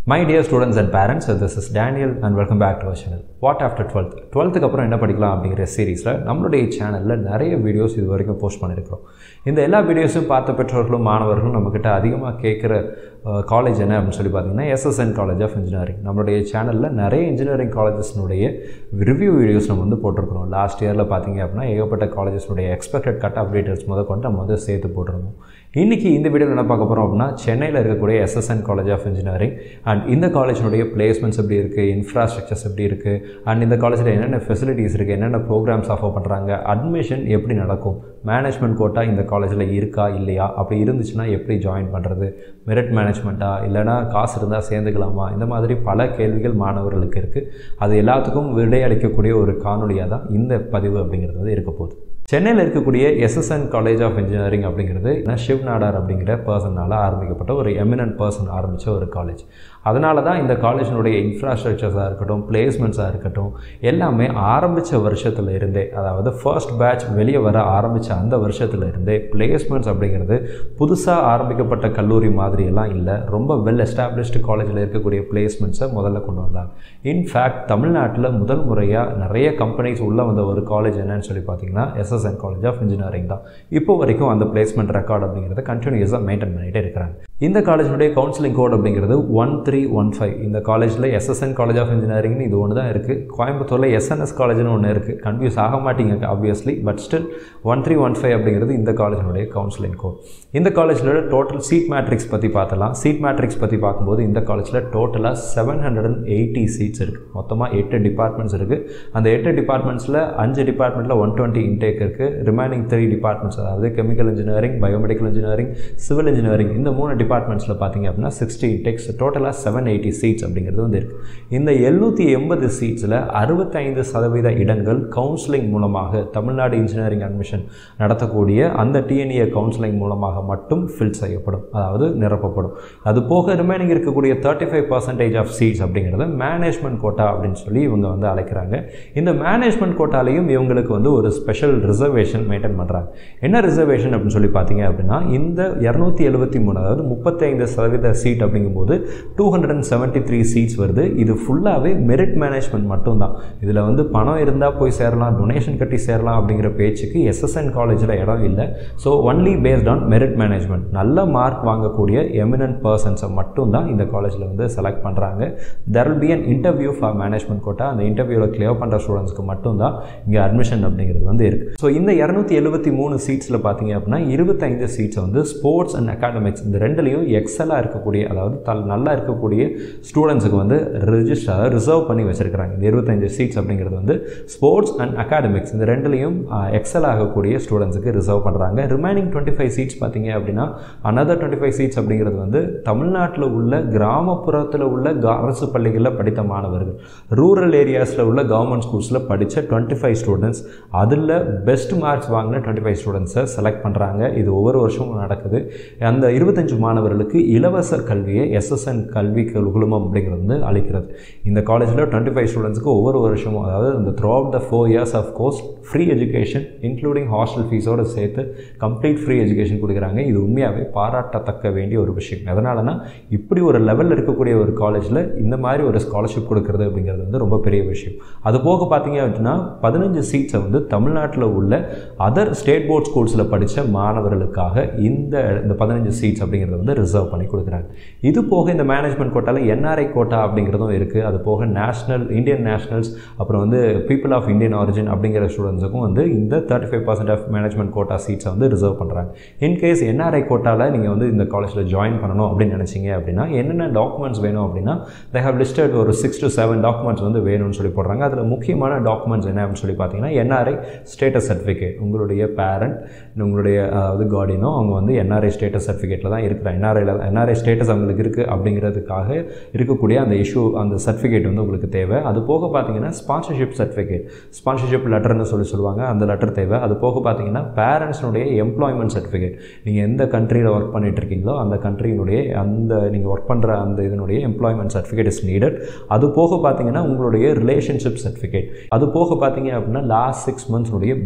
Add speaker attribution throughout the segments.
Speaker 1: my dear students and parents this is Daniel and welcome back to our channel what after twelfth டுவெல்த்துக்கு அப்புறம் என்ன படிக்கலாம் அப்படிங்கிற சீரீஸில் நம்மளுடைய சேனலில் நிறைய வீடியோஸ் இது வரைக்கும் போஸ்ட் பண்ணியிருக்கிறோம் இந்த எல்லா வீடியோஸும் பார்த்த பெற்றோர்களும் மாணவர்களும் நம்மக்கிட்ட அதிகமாக கேட்குற காலேஜ் என்ன அப்படின்னு சொல்லி பார்த்தீங்கன்னா எஸ்எஸ்என் காலேஜ் ஆஃப் இன்ஜினியரிங் நம்மளுடைய சேனலில் நிறைய இன்ஜினியரிங் காலேஜஸ்னுடைய ரிவ்யூ வீடியோஸ் நம்ம வந்து போட்டிருக்கிறோம் லாஸ்ட் இயரில் பார்த்தீங்க அப்படின்னா ஏகப்பட்ட காலேஜஸ்னுடைய எக்ஸ்பெக்டட் கட் ஆஃப் டீட்டெயில்ஸ் முத கொண்டு நம்ம வந்து சேர்த்து போட்டிருந்தோம் இன்றைக்கி இந்த வீடியோவில் என்ன பார்க்க போகிறோம் அப்படின்னா சென்னையில் இருக்கக்கூடிய SSN college of engineering and இந்த காலேஜினுடைய பிளேஸ்மெண்ட்ஸ் எப்படி இருக்குது இன்ஃப்ராஸ்ட்ரக்சர்ஸ் எப்படி இருக்குது அண்ட் இந்த காலேஜில் என்னென்ன ஃபெசிலிட்டிஸ் இருக்குது என்னென்ன ப்ரோக்ராம்ஸ் ஆஃபர் பண்ணுறாங்க அட்மிஷன் எப்படி நடக்கும் மேனேஜ்மெண்ட் கோட்டா இந்த காலேஜில் இருக்கா இல்லையா அப்படி இருந்துச்சுன்னா எப்படி ஜாயின் பண்ணுறது மெரிட் மேனேஜ்மெண்ட்டா இல்லைனா காசு இருந்தால் சேர்ந்துக்கலாமா இந்த மாதிரி பல கேள்விகள் மாணவர்களுக்கு இருக்குது அது எல்லாத்துக்கும் விடையளிக்கக்கூடிய ஒரு காணொலியாக தான் இந்த பதிவு அப்படிங்கிறது வந்து இருக்க போகுது சென்னையில் இருக்கக்கூடிய எஸ்எஸ்என் காலேஜ் ஆஃப் இன்ஜினியரிங் அப்படிங்கிறது ஷிவ் நாடார் அப்படிங்கிற பர்சனால் ஆரம்பிக்கப்பட்ட ஒரு எமினன்ட் பர்சன் ஆரம்பித்த ஒரு காலேஜ் அதனால தான் இந்த காலேஜினுடைய இன்ஃப்ராஸ்ட்ரக்சர்ஸாக இருக்கட்டும் பிளேஸ்மெண்ட்ஸாக இருக்கட்டும் எல்லாமே ஆரம்பித்த வருஷத்தில் இருந்தே அதாவது ஃபர்ஸ்ட் பேட்ச் வெளியே வர ஆரம்பித்த அந்த வருஷத்தில் இருந்தே பிளேஸ்மெண்ட்ஸ் அப்படிங்கிறது புதுசாக ஆரம்பிக்கப்பட்ட கல்லூரி மாதிரியெல்லாம் இல்லை ரொம்ப வெல் எஸ்டாப்ளிஷ்டு காலேஜில் இருக்கக்கூடிய பிளேஸ்மெண்ட்ஸை முதல்ல கொண்டு வந்தாங்க இன்ஃபேக்ட் தமிழ்நாட்டில் முதல் முறையாக நிறைய கம்பெனிஸ் உள்ளே வந்த ஒரு காலேஜ் என்னன்னு சொல்லி பார்த்தீங்கன்னா எஸ்எஸ்என் காலேஜ் ஆஃப் இன்ஜினியரிங் தான் இப்போ வரைக்கும் அந்த பிளேஸ்மெண்ட் ரெக்கார்டு அப்படிங்கிறத கண்டினியூஸாக மெயின்டைன் பண்ணிகிட்டே இருக்கிறாங்க இந்த காலேஜினுடைய கவுன்சிலிங் கோட் அப்படிங்கிறது ஒன் த்ரீ ஒன் ஃபைவ் இந்த காலேஜில் எஸ்எஸ்என் காலேஜ் ஆஃப் இன்ஜினியரிங்னு இது ஒன்று தான் இருக்குது கோயம்புத்தூரில் எஸ்என்எஸ் காலேஜ்னு ஒன்று இருக்குது கன்ஃபியூஸ் ஆக மாட்டீங்க obviously but still one three one five அப்படிங்கிறது இந்த காலேஜினுடைய கவுன்சிலிங் கோட் இந்த காலேஜில் டோட்டல் சீட் மேட்ரிக்ஸ் பற்றி பார்த்தலாம் சீட் மேட்ரிக்ஸ் பற்றி பார்க்கும்போது இந்த காலேஜில் டோட்டலாக seven hundred and eighty seats இருக்குது மொத்தமாக எட்டு டிபார்ட்மெண்ட்ஸ் இருக்குது அந்த எட்டு டிபார்ட்மெண்ட்ஸில் அஞ்சு டிபார்ட்மெண்ட்டில் ஒன் டுவெண்ட்டி இன்டேக் இருக்குது ரிமைனிங் த்ரீ டிபார்ட்மெண்ட்ஸ் அதாவது chemical engineering biomedical engineering civil engineering இந்த மூணு டிபார்ட்மெண்ட்ஸில் பார்த்தீங்க அப்படின்னா சிக்ஸ்டி இன்டெக்ஸ் டோட்டலாக செவன் எயிட்டி சீட்ஸ் அப்படிங்கிறது வந்து இருக்குது இந்த எழுநூற்றி எண்பது சீட்ஸில் அறுபத்தைந்து சதவீத இடங்கள் கவுன்சிலிங் மூலமாக தமிழ்நாடு இன்ஜினியரிங் அட்மிஷன் நடத்தக்கூடிய அந்த டிஎன்ஏ கவுன்சிலிங் மூலமாக மட்டும் ஃபில் செய்யப்படும் அதாவது நிரப்பப்படும் அது போக ரிமைனிங் இருக்கக்கூடிய thirty five percentage of seats அப்படிங்கிறத மேனேஜ்மெண்ட் கோட்டா அப்படின்னு சொல்லி இவங்க வந்து அழைக்கிறாங்க இந்த மேனேஜ்மெண்ட் கோட்டாலையும் இவங்களுக்கு வந்து ஒரு ஸ்பெஷல் ரிசர்வேஷன் மெயின்டைன் பண்ணுறாங்க என்ன ரிசர்வேஷன் அப்படின்னு சொல்லி பார்த்தீங்க அப்படின்னா இந்த இரநூத்தி எழுபத்தி மூணு அதாவது முப்பத்தைந்து சதவீத சீட் அப்படிங்கும்போது two hundred and seventy three seats வருது இது ஃபுல்லாகவே மெரிட் மேனேஜ்மெண்ட் மட்டும்தான் இதில் வந்து பணம் இருந்தால் போய் சேரலாம் டொனேஷன் கட்டி சேரலாம் அப்படிங்கிற பேச்சுக்கு எஸ்எஸ்என் காலேஜில் இடம் இல்லை so only based on merit management நல்ல மார்க் வாங்கக்கூடிய எமினன்ட் பர்சன்ஸை மட்டும்தான் இந்த காலேஜில் வந்து செலக்ட் பண்ணுறாங்க there will be an interview for management quota அந்த இன்டர்வியூவில் கிளியர் பண்ணுற ஸ்டூடெண்ட்ஸ்க்கு மட்டும்தான் இங்கே அட்மிஷன் அப்படிங்கிறது வந்து இருக்குது ஸோ இந்த இரநூத்தி எழுபத்தி மூணு சீட்ஸில் பார்த்தீங்க அப்படின்னா இருபத்தைந்து சீட்ஸை வந்து ஸ்போர்ட்ஸ் அண்ட் அகாடமிக்ஸ் இந்த ரெண்டுலேயும் எக்ஸலாக இருக்கக்கூடிய அதாவது தல் நல்லா இருக்கக்கூடிய ஸ்டூடெண்ட்ஸுக்கு வந்து ரிஜிஸ்டர் ரிசர்வ் பண்ணி வச்சுருக்கிறாங்க இந்த இருபத்தஞ்சு சீட்ஸ் அப்படிங்கிறது வந்து ஸ்போர்ட்ஸ் அண்ட் அகாடமிக்ஸ் இந்த ரெண்டுலேயும் எக்ஸல் ஆகக்கூடிய ஸ்டூடெண்ட்ஸுக்கு ரிசர்வ் பண்ணுறாங்க ரிமைனிங் டுவெண்ட்டி ஃபைவ் சீட்ஸ் பார்த்தீங்க அப்படின்னா அனதர் டுவெண்ட்டி ஃபைவ் சீட்ஸ் அப்படிங்கிறது வந்து தமிழ்நாட்டில் உள்ள கிராமப்புறத்தில் உள்ள அரசு பள்ளிகளில் படித்த மாணவர்கள் ரூரல் ஏரியாஸில் உள்ள கவர்மெண்ட் ஸ்கூல்ஸில் படித்த டுவெண்ட்டி ஃபைவ் ஸ்டூடெண்ட்ஸ் அதில் பெஸ்ட் மார்க்ஸ் வாங்கின டுவெண்ட்டி ஃபைவ் ஸ்டூடெண்ட்ஸை செலக்ட் பண்ணுறாங்க இது ஒவ்வொரு வருஷமும் நடக்குது அந்த இருபத்தஞ்சு மாணவர்களுக்கு இலவச கல்வியை எஸ்எஸ்என் கல்வி குழுமம் அப்படிங்கிறது வந்து அளிக்கிறது இந்த காலேஜில் டுவெண்ட்டி ஃபைவ் ஸ்டூடெண்ட்ஸ்க்கு ஒவ்வொரு வருஷமும் அதாவது இந்த throughout the four years of course free education including hostel ஃபீஸோடு சேர்த்து கம்ப்ளீட் ஃப்ரீ எஜுகேஷன் கொடுக்குறாங்க இது உண்மையாகவே பாராட்டத்தக்க வேண்டிய ஒரு விஷயம் எதனாலனா இப்படி ஒரு லெவலில் இருக்கக்கூடிய ஒரு காலேஜில் இந்த மாதிரி ஒரு ஸ்காலர்ஷிப் கொடுக்குறது அப்படிங்கிறது வந்து ரொம்ப பெரிய விஷயம் அது போக பார்த்தீங்க அப்படின்னா பதினஞ்சு சீட்ஸை வந்து தமிழ்நாட்டில் உள்ள அதர் ஸ்டேட் போர்ட் ஸ்கூல்ஸில் படித்த மாணவர்களுக்காக இந்த இந்த பதினஞ்சு சீட்ஸ் அப்படிங்கிறத வந்து ரிசர்வ் பண்ணி கொடுக்குறாங்க இது போக இந்த மேனேஜ்மெண்ட் கோட்டாவில் என்ஆர்ஐ கோட்டா அப்படிங்கிறதும் இருக்குது அது போக நேஷ்னல் இந்தியன் நேஷ்னல்ஸ் அப்புறம் வந்து பீப்புள் ஆஃப் இந்தியன் ஆரிஜின் அப்படிங்கிற ஸ்டூடெண்ட்ஸுக்கும் வந்து இந்த thirty five percent of management quota சீட்ஸை வந்து ரிசர்வ் பண்ணுறாங்க இன்கேஸ் என்ஆர்ஐ கோட்டாவில் நீங்கள் வந்து இந்த காலேஜில் ஜாயின் பண்ணணும் அப்படின்னு நினச்சிங்க அப்படின்னா என்னென்ன டாக்குமெண்ட்ஸ் வேணும் அப்படின்னா தே ஹவ் லிஸ்டட் ஒரு சிக்ஸ் டு செவன் டாக்குமெண்ட்ஸ் வந்து வேணும்னு சொல்லி போடுறாங்க அதில் முக்கியமான டாக்குமெண்ட்ஸ் என்ன அப்படின்னு சொல்லி பார்த்தீங்கன்னா என்ஆர்ஐ ஸ்டேட்டஸ் சர்டிஃபிகேட் உங்களுடைய பேரண்ட் உங்களுடைய அதாவது கார்டினோ அவங்க வந்து என்ஆர்ஐ ஸ்டேட்டஸ் சர்டிஃபிகேட்டில் தான் இருக்கிறாங்க என்ஆர்ஐயில் என்ஆர்ஐ ஸ்டேட்டஸ் அவங்களுக்கு இருக்குது அப்படிங்கிறதுக்காக இருக்கக்கூடிய அந்த இஷ்யூ அந்த சர்டிஃபிகேட் வந்து உங்களுக்கு தேவை அது போக பார்த்தீங்கன்னா ஸ்பான்சர்ஷிப் சர்டிஃபிகேட் ஸ்பான்சர்ஷிப் லெட்டர்னு சொல்லி சொல்லுவாங்க அந்த லெட்டர் தேவை அது போக பார்த்தீங்கன்னா பேரண்ட்ஸ்னுடைய எம்ப்ளாய்மெண்ட் சர்டிஃபிகேட் நீங்கள் எந்த கண்ட்ரியில் ஒர்க் பண்ணிட்டு இருக்கீங்களோ அந்த கண்ட்ரியினுடைய அந்த நீங்கள் ஒர்க் பண்ணுற அந்த இதனுடைய எம்ப்ளாய்மெண்ட் சர்டிஃபிகேட் இஸ் நீடட் அது போக பார்த்தீங்கன்னா உங்களுடைய ரிலேஷன்ஷிப் சர்டிஃபிகேட் அது போக பார்த்தீங்க அப்படின்னா லாஸ்ட் சிக்ஸ் மந்த்ஸ்னுடைய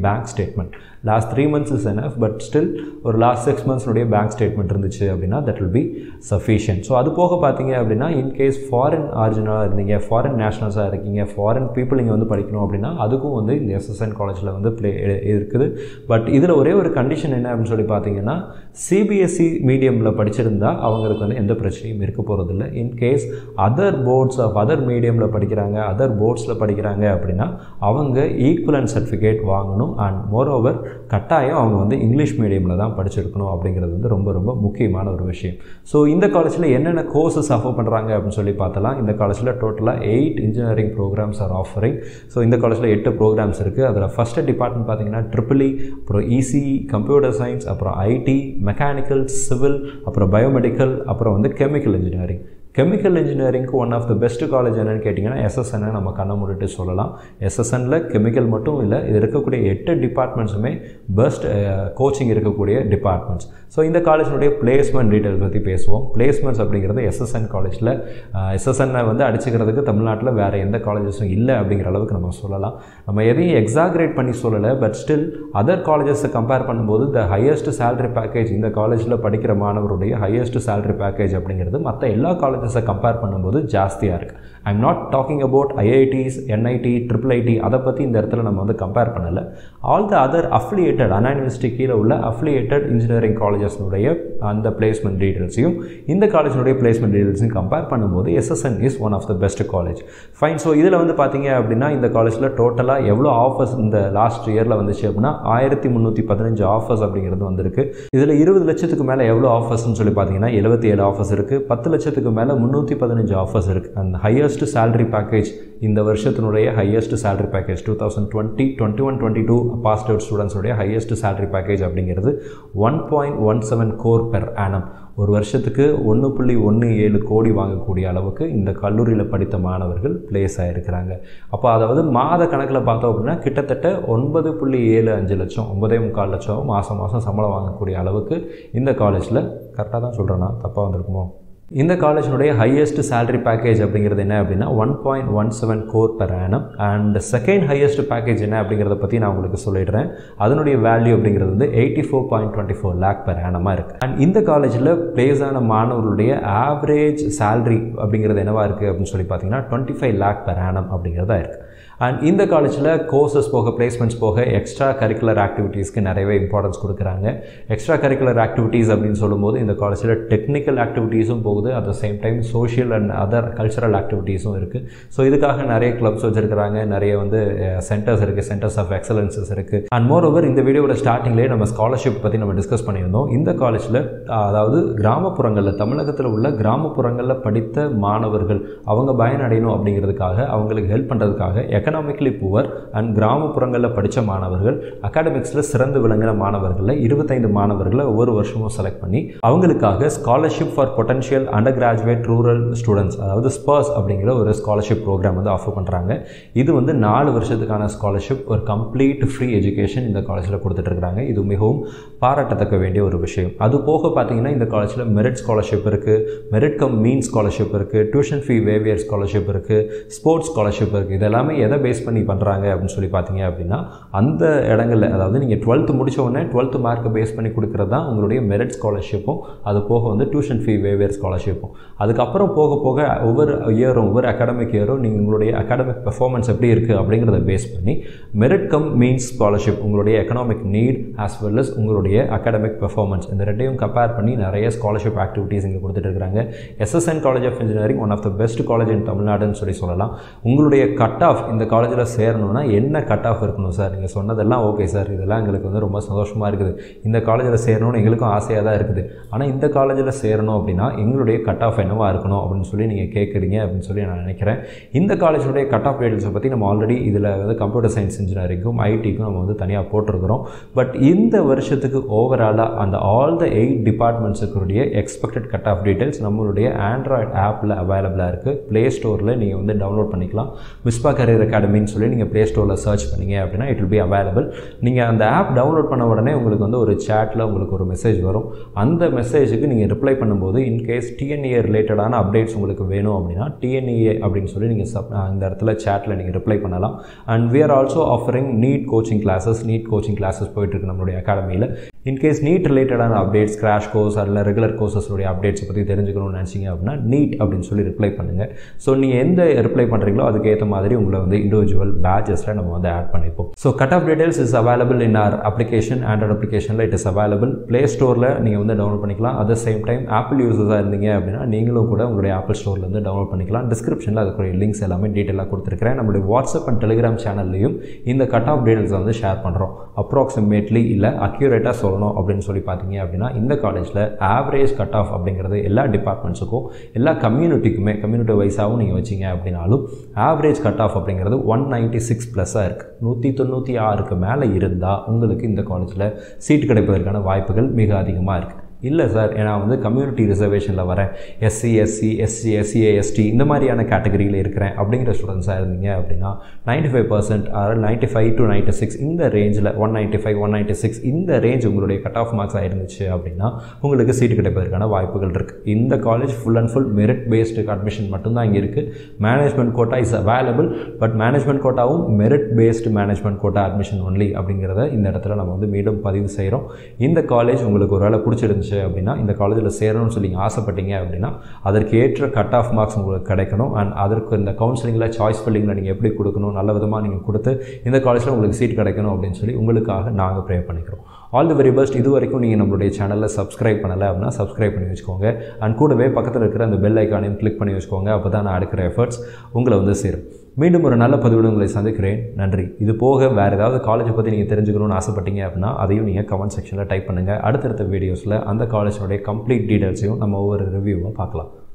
Speaker 1: bank statement last three months is enough but still ஒரு லாஸ்ட் சிக்ஸ் மந்த்ஸ்னுடைய பேங்க் ஸ்டேட்மெண்ட் இருந்துச்சு அப்படின்னா that will be sufficient so அது போக பார்த்தீங்க அப்படின்னா இன்கேஸ் ஃபாரின் ஆரிஜினலாக இருந்தீங்க ஃபாரின் நேஷனல்ஸாக இருக்கீங்க ஃபாரின் பீப்புள் இங்கே வந்து படிக்கணும் அப்படின்னா அதுக்கும் வந்து இந்த எஸ்எஸ்என் காலேஜில் வந்து ப்ளே இருக்குது பட் இதில் ஒரே ஒரு கண்டிஷன் என்ன அப்படின்னு சொல்லி பார்த்தீங்கன்னா சிபிஎஸ்சி மீடியமில் படிச்சிருந்தா அவங்களுக்கு வந்து எந்த பிரச்சனையும் இருக்க போகிறதில்ல in case other boards of other மீடியமில் படிக்கிறாங்க அதர் போர்ட்ஸில் படிக்கிறாங்க அப்படின்னா அவங்க ஈக்குவலன்ட் சர்டிஃபிகேட் வாங்கணும் அண்ட் மோர் ஓவர் கட்டாயம் அவங்க வந்து இங்கிலீஷ் மீடியமில் தான் படிச்சிருக்கணும் அப்படிங்கிறது வந்து ரொம்ப ரொம்ப முக்கியமான ஒரு விஷயம் ஸோ இந்த காலேஜில் என்னென்ன கோர்சஸ் ஆஃபர் பண்ணுறாங்க அப்படின்னு சொல்லி பார்த்தலாம் இந்த காலேஜில் டோட்டலாக eight engineering programs are offering so இந்த காலேஜில் எட்டு ப்ரோக்ராம்ஸ் இருக்குது அதில் ஃபஸ்ட்டு டிபார்ட்மெண்ட் பார்த்தீங்கன்னா ட்ரிபிளி அப்புறம் இசிஇ கம்ப்யூட்டர் சயின்ஸ் அப்புறம் ஐடி மெக்கானிக்கல் சிவில் அப்புறம் பயோமெடிக்கல் அப்புறம் வந்து கெமிக்கல் இன்ஜினியரிங் கெமிக்கல் இன்ஜினியரிங்க்கு one of the best college என்னென்னு கேட்டிங்கன்னா எஸ்எஸ்என்னை நம்ம கண்ண மூடிட்டு சொல்லலாம் எஸ்எஸ்எனில் கெமிக்கல் மட்டும் இல்லை இது இருக்கக்கூடிய எட்டு டிபார்ட்மெண்ட்ஸுமே பெஸ்ட் கோச்சிங் இருக்கக்கூடிய டிபார்ட்மெண்ட்ஸ் ஸோ இந்த காலேஜினுடைய பிளேஸ்மெண்ட் டீட்டெயில் பற்றி பேசுவோம் பிளேஸ்மெண்ட்ஸ் அப்படிங்கிறது எஸ்எஸ்என் காலேஜில் எஸ்எஸ்என்னை வந்து அடிச்சுக்கிறதுக்கு தமிழ்நாட்டில் வேறு எந்த காலேஜஸும் இல்லை அப்படிங்கிற அளவுக்கு நம்ம சொல்லலாம் நம்ம எதையும் எக்ஸாக்ரேட் பண்ணி சொல்லலை பட் ஸ்டில் அதர் காலேஜஸை கம்பேர் பண்ணும்போது த ஹையஸ்ட் சேலரி பேக்கேஜ் இந்த காலேஜில் படிக்கிற மாணவருடைய ஹையஸ்ட் சேலரி பேக்கேஜ் அப்படிங்கிறது மற்ற எல்லா காலேஜஸை கம்பேர் பண்ணும்போது ஜாஸ்தியாக இருக்குது I am not talking about IITs NIT triple IT அதை பற்றி இந்த இடத்துல நம்ம வந்து கம்பேர் பண்ணலை all the other affiliated Anna university கீழே உள்ள அஃப்லியேட்டட் இன்ஜினியரிங் காலேஜஸ்னுடைய அந்த பிளேஸ்மெண்ட் டீட்டெயில்ஸையும் இந்த காலேஜினுடைய பிளேஸ்மெண்ட் டீட்டெயில்ஸையும் கம்பேர் பண்ணும்போது SSN is one of the best college fine so இதில் வந்து பார்த்தீங்க அப்படின்னா இந்த காலேஜில் டோட்டலாக எவ்வளோ ஆஃபர்ஸ் இந்த லாஸ்ட் இயரில் வந்துச்சு அப்படின்னா ஆயிரத்தி முந்நூற்றி பதினஞ்சு ஆஃபர்ஸ் அப்படிங்கிறது வந்திருக்கு இதில் இருபது லட்சத்துக்கு மேலே எவ்வளோ ஆஃபர்ஸ்னு சொல்லி பார்த்தீங்கன்னா எழுபத்தி ஏழு ஆஃபர்ஸ் இருக்குது பத்து லட்சத்துக்கு மேலே முந்நூற்றி பதினஞ்சு ஆஃபர்ஸ் இருக்குது அந்த ஹையஸ்ட் சேலரி பேக்கேஜ் இந்த வருஷத்தினுடைய highest salary package two thousand twenty twenty one twenty two passed out ஸ்டூடெண்ட்ஸுடைய ஹையஸ்ட் சேலரி பேக்கேஜ் அப்படிங்கிறது one point one seven crore per annum ஒரு வருஷத்துக்கு ஒன்று புள்ளி ஒன்று ஏழு கோடி வாங்கக்கூடிய அளவுக்கு இந்த கல்லூரியில் படித்த மாணவர்கள் பிளேஸ் ஆகிருக்கிறாங்க அப்போ அதாவது மாத கணக்கில் பார்த்தோம் அப்படின்னா கிட்டத்தட்ட ஒன்பது புள்ளி ஏழு அஞ்சு லட்சம் ஒன்பதே முக்கால் லட்சம் மாதம் மாதம் சம்பளம் வாங்கக்கூடிய அளவுக்கு இந்த காலேஜில் கரெக்டாக தான் சொல்கிறேன்னா தப்பாக வந்திருக்குமோ இந்த காலேஜினுடைய ஹையஸ்ட் சேலரி பேக்கேஜ் அப்படிங்கிறது என்ன அப்படின்னா one point one seven crore per annum and second highest package என்ன அப்படிங்கிறத பற்றி நான் உங்களுக்கு சொல்லிடுறேன் அதனுடைய வேல்யூ அப்படிங்கிறது வந்து eighty four point twenty four lakh per ஆனமாக இருக்குது அண்ட் இந்த காலேஜில் பிளேஸ் ஆன மாணவர்களுடைய ஆவரேஜ் சேலரி அப்படிங்கிறது என்னவா இருக்குது அப்படின்னு சொல்லி பார்த்தீங்கன்னா twenty five lakh per annum அப்படிங்கிறதா இருக்குது அண்ட் இந்த காலேஜில் கோர்சஸ் போக பிளேஸ்மெண்ட்ஸ் போக எக்ஸ்ட்ரா கரிக்குலர் ஆக்டிவிட்டீஸ்க்கு நிறையவே இம்பார்ட்டன்ஸ் கொடுக்குறாங்க எக்ஸ்ட்ரா கரிக்குலர் ஆக்டிவிட்டீஸ் அப்படின்னு சொல்லும்போது இந்த காலேஜில் டெக்னிக்கல் ஆக்டிவிட்டீஸும் போகுது at the same time social and other cultural ஆக்டிவிட்டீஸும் இருக்குது ஸோ இதுக்காக நிறைய கிளப்ஸ் வச்சுருக்கிறாங்க நிறைய வந்து சென்டர்ஸ் இருக்குது சென்டர்ஸ் ஆஃப் எக்ஸலன்சஸ் இருக்குது அண்ட் மோர் ஓவர் இந்த வீடியோட ஸ்டார்டிங்லேயே நம்ம ஸ்காலர்ஷிப் பற்றி நம்ம டிஸ்கஸ் பண்ணியிருந்தோம் இந்த காலேஜில் அதாவது கிராமப்புறங்களில் தமிழகத்தில் உள்ள கிராமப்புறங்களில் படித்த மாணவர்கள் அவங்க பயனடையணும் அப்படிங்கிறதுக்காக அவங்களுக்கு ஹெல்ப் பண்ணுறதுக்காக எக்கனாமிக்கலி புவர் அண்ட் கிராமப்புறங்களில் படித்த மாணவர்கள் அகாடமிக்ஸில் சிறந்து விளங்கின மாணவர்களில் இருபத்தைந்து மாணவர்களை ஒவ்வொரு வருஷமும் செலக்ட் பண்ணி அவங்களுக்காக scholarship for potential undergraduate rural students அதாவது ஸ்பர்ஸ் அப்படிங்கிற ஒரு ஸ்காலர்ஷிப் ப்ரோக்ராம் வந்து ஆஃபர் பண்ணுறாங்க இது வந்து நாலு வருஷத்துக்கான ஸ்காலர்ஷிப் ஒரு கம்ப்ளீட் ஃப்ரீ எஜுகேஷன் இந்த காலேஜில் கொடுத்துட்ருக்காங்க இது மிகவும் பாராட்டத்தக்க வேண்டிய ஒரு விஷயம் அது போக பார்த்தீங்கன்னா இந்த காலேஜில் மெரிட் ஸ்காலர்ஷிப் இருக்குது மெரிட் கம் மீன் ஸ்காலர்ஷிப் இருக்குது டியூஷன் ஃபீ வேவியர் ஸ்காலர்ஷிப் இருக்குது ஸ்போர்ட்ஸ் ஸ்காலர்ஷிப் இருக்குது இதெல்லாமே எதை பேஸ் பண்ணி பண்ணுறாங்க அப்படின்னு சொல்லி பார்த்தீங்க அப்படின்னா அந்த இடங்களில் அதாவது நீங்கள் டுவெல்த்து முடிச்ச உடனே டுவெல்த்து மார்க்கை பேஸ் பண்ணி கொடுக்குறது தான் உங்களுடைய மெரிட் ஸ்காலர்ஷிப்பும் அது போக வந்து டியூஷன் ஃபீ வேவியர் ஸ்காலர்ஷிப்பும் அதுக்கப்புறம் போக போக ஒவ்வொரு இயரும் ஒவ்வொரு அகாடமிக் இயரும் நீங்கள் உங்களுடைய அகாடமிக் பெர்ஃபார்மன்ஸ் எப்படி இருக்குது அப்படிங்கிறத பேஸ் பண்ணி மெரிட் கம் மீன்ஸ் ஸ்காலர்ஷிப் உங்களுடைய economic need as well as உங்களுடைய அகாடமிக் பெர்ஃபார்மன்ஸ் இந்த ரெண்டையும் கம்பேர் பண்ணி நிறைய ஸ்காலர்ஷிப் ஆக்டிவிட்டீஸ் இங்கே கொடுத்துட்டு இருக்காங்க SSN college of engineering one of the best college in தமிழ்நாடுன்னு சொல்லி சொல்லலாம் உங்களுடைய கட் ஆஃப் இந்த காலேஜில் சேரணும்னா என்ன கட் ஆஃப் இருக்கணும் சார் நீங்கள் சொன்னதெல்லாம் ஓகே சார் இதெல்லாம் எங்களுக்கு வந்து ரொம்ப சந்தோஷமாக இருக்குது இந்த காலேஜில் சேரணும்னு எங்களுக்கும் ஆசையாக தான் இருக்குது ஆனால் இந்த காலேஜில் சேரணும் அப்படின்னா எங்களுடைய கட் ஆஃப் என்னவாக இருக்கணும் அப்படின்னு சொல்லி நீங்கள் கேட்குறீங்க அப்படின்னு சொல்லி நான் நினைக்கிறேன் இந்த காலேஜுடைய கட் ஆஃப் டீட்டெயில்ஸை பற்றி நம்ம ஆல்ரெடி இதில் வந்து கம்ப்யூட்டர் சயின்ஸ் இன்ஜினியரிங்கும் ஐடிக்கும் நம்ம வந்து தனியாக போட்டிருக்கிறோம் பட் இந்த வருஷத்துக்கு ஓவராலாக அந்த ஆல் த எயிட் டிபார்ட்மெண்ட்ஸுக்குடைய எக்ஸ்பெக்டட் கட் ஆஃப் டீட்டெயில்ஸ் நம்மளுடைய ஆண்ட்ராய்டு ஆப்பில் அவைலபிளாக இருக்குது ப்ளே ஸ்டோரில் நீங்கள் வந்து டவுன்லோட் பண்ணிக்கலாம் மிஸ்பா கரியர் அகாடமின்னு சொல்லி நீங்கள் ப்ளே ஸ்டோரில் சர்ச் பண்ணீங்க அப்படின்னா இட் வில் பி அவைலபிள் நீங்கள் அந்த ஆப் டவுன்லோட் பண்ண உடனே உங்களுக்கு வந்து ஒரு சேட்டில் உங்களுக்கு ஒரு மெசேஜ் வரும் அந்த மெசேஜுக்கு நீங்கள் ரிப்ளை பண்ணும்போது இன்கேஸ் டிஎன்ஏ ரிலேட்டடான அப்டேட்ஸ் உங்களுக்கு வேணும் அப்படின்னா டிஎன்ஏ அப்படின்னு சொல்லி நீங்கள் சப் இந்த இடத்துல சேட்டில் நீங்கள் ரிப்ளை பண்ணலாம் and we are also offering NEET coaching classes NEET coaching classes போயிட்டுருக்கு நம்மளுடைய அகாடமியில் இன்கேஸ் நீட் ரிலேட்டடான அப்டேட்ஸ் கிராஷ் கோர்ஸ் அதில் ரெகுலர் கோர்சஸோடைய அப்டேட்ஸை பற்றி தெரிஞ்சுக்கணும்னு நினச்சிங்க அப்படின்னா நீட் அப்படின்னு சொல்லி ரிப்ளை பண்ணுங்கள் ஸோ நீங்கள் எந்த ரிப்ளை பண்ணுறீங்களோ அதுக்கேற்ற மாதிரி உங்களை வந்து இண்டிவிஜுவல் பேட்சஸில் நம்ம வந்து ஆட் பண்ணிப்போம் so cut off details is available in our application android அப்ளிகேஷனில் இட் இஸ் அவைலபிள் ப்ளே ஸ்டோரில் நீங்கள் வந்து டவுன்லோட் பண்ணிக்கலாம் at the same time Apple யூசர்ஸாக இருந்தீங்க அப்படின்னா நீங்களும் கூட உங்களுடைய ஆப்பிள் ஸ்டோர்லேருந்து டவுன்லோட் பண்ணிக்கலாம் டிஸ்கிரிப்ஷனில் அதுக்குரிய லிங்க்ஸ் எல்லாமே டீட்டெயிலாக கொடுத்துருக்கிறேன் நம்மளுடைய வாட்ஸ்அப் அண்ட் டெலிகிராம் சேனல்லையும் இந்த கட் ஆஃப் டீடைல்ஸ் வந்து ஷேர் பண்ணுறோம் அப்ராக்சிமேட்லி இல்லை அக்யூரேட்டாக சொல்லணும் அப்படின்னு சொல்லி பார்த்தீங்க அப்படின்னா இந்த காலேஜில் ஆவரேஜ் கட் ஆஃப் அப்படிங்கிறது எல்லா டிபார்ட்மெண்ட்ஸுக்கும் எல்லா கம்யூனிட்டிக்குமே கம்யூனிட்டி வைஸாகவும் நீங்கள் வச்சிங்க அப்படின்னாலும் ஆவரேஜ் கட் ஆஃப் அப்படிங்கிறது ஒன் நைன்ட்டி சிக்ஸ் ப்ளஸ்ஸாக இருக்குது நூற்றி தொண்ணூற்றி ஆறுக்கு மேலே இருந்தால் உங்களுக்கு இந்த காலேஜில் சீட் கிடைப்பதற்கான வாய்ப்புகள் மிக அதிகமாக இருக்குது இல்லை சார் நான் வந்து கம்யூனிட்டி ரிசர்வேஷனில் வரேன் SC SC SC SCA ST இந்த மாதிரியான கேட்டகரியில் இருக்கிறேன் அப்படிங்கிற ஸ்டூடெண்ட்ஸாக இருந்தீங்க அப்படின்னா ninety five percent or ninety five to ninety six இந்த ரேஞ்சில் one ninety five one ninety six இந்த ரேஞ்ச் உங்களுடைய கட் ஆஃப் மார்க்ஸ் ஆயிருந்துச்சு அப்படின்னா உங்களுக்கு சீட்டு கிடைப்பதற்கான வாய்ப்புகள் இருக்குது இந்த college full and full merit based admission மட்டும்தான் இங்கே இருக்குது management quota is available but management கோட்டாவும் merit based management quota admission only அப்படிங்கிறத இந்த இடத்துல நம்ம வந்து மீண்டும் பதிவு செய்கிறோம் இந்த காலேஜ் உங்களுக்கு ஒரு வேளை பிடிச்சிருந்துச்சு இருந்துச்சு அப்படின்னா இந்த காலேஜில் சேரணும்னு சொல்லி நீங்கள் ஆசைப்பட்டீங்க அப்படின்னா அதற்கு ஏற்ற கட் ஆஃப் மார்க்ஸ் உங்களுக்கு கிடைக்கணும் அண்ட் அதற்கு இந்த கவுன்சிலிங்கில் சாய்ஸ் ஃபில்லிங்கில் நீங்கள் எப்படி கொடுக்கணும் நல்ல விதமாக நீங்கள் கொடுத்து இந்த காலேஜில் உங்களுக்கு சீட் கிடைக்கணும் அப்படின்னு சொல்லி உங்களுக்காக நாங்கள் ப்ரே பண்ணிக்கிறோம் ஆல் தி வெரி பெஸ்ட் இது வரைக்கும் நீங்கள் நம்மளுடைய சேனலில் சப்ஸ்கிரைப் பண்ணலை அப்படின்னா சப்ஸ்கிரைப் பண்ணி வச்சுக்கோங்க அண்ட் கூடவே பக்கத்தில் இருக்கிற அந்த பெல் ஐக்கானையும் கிளிக் பண்ணி வச்சுக்கோங்க அப்போ தான் நான் எடுக்கிற எஃபர்ட்ஸ் உங்களை வந்து சேரும் மீண்டும் ஒரு நல்ல பதிவுடன் உங்களை சந்திக்கிறேன் நன்றி இது போக வேறு ஏதாவது காலேஜை பற்றி நீங்கள் தெரிஞ்சுக்கணும்னு ஆசைப்பட்டீங்க அப்படின்னா அதையும் நீங்கள் கமெண்ட் செக்ஷனில் டைப் பண்ணுங்கள் அடுத்தடுத்த வீடியோஸில் அந்த காலேஜோடைய கம்ப்ளீட் டீட்டெயில்ஸையும் நம்ம ஒவ்வொரு ரிவ்யூவும் பார்க்கலாம்